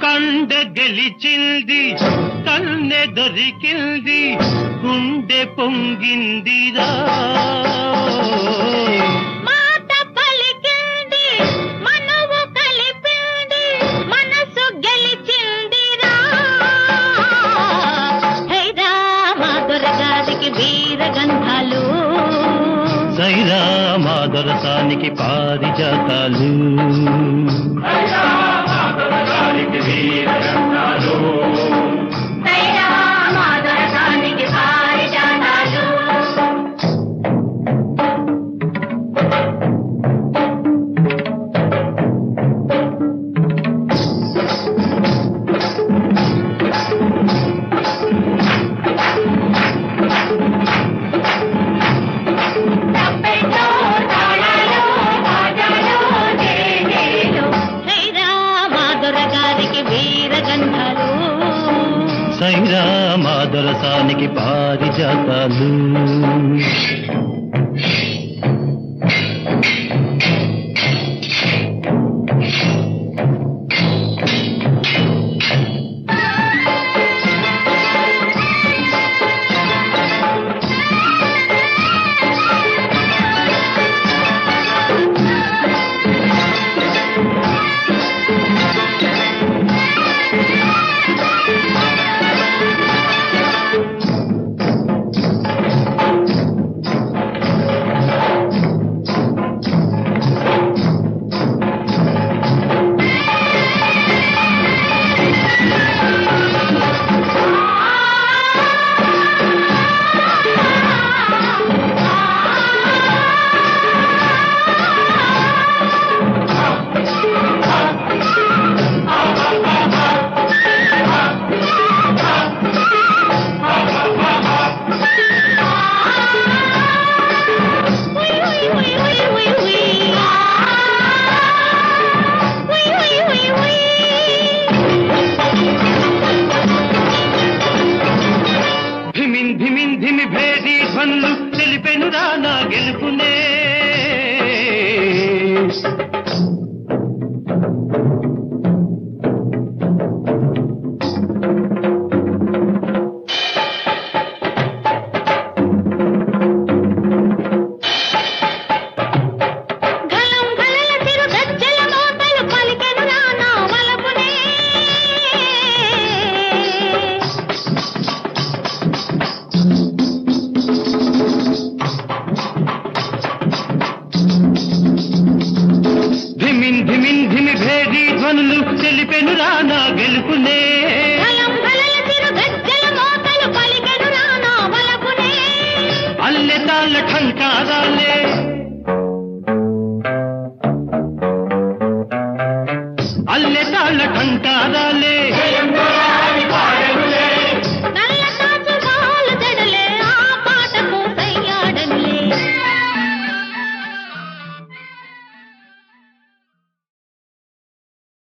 కండ గెలిచింది కన్నె దొరికింది గుండె పొంగిందిరా మాట పలికింది మనవు కలిపింది మనసు గెలిచిందిరా హైరా మా దొరగారికి వీర గంధాలు సైరా మా దొరసానికి పారిజాతాలు హైరా మా దొరగారికి పారిజాతాలు తప్పెట్లో తాళాలు బాజాలు జేజేలు హైరా మా దొరగారికి వీర గంధాలు సైరా మా దొరసానికి పారిజాతాలు ధిమిన్ ధిమిన్ ధిమి భేది ధ్వనులు తెలిపెను రానా గెలుపునే గలం గలల తిరు గజ్జల మోతలు పలికెను రానా వలపునే ధిమిన్ ధిమిన్ ధిమి భేది ధ్వనులు తెలిపెను రానా గెలుపునే గలం గలల తిరు గజ్జల మోతలు పలికెను రానా వలపునే అల్లె తాళ్ళ ఠంకారాలే అల్లె తాళ్ళ ఠంకారాలే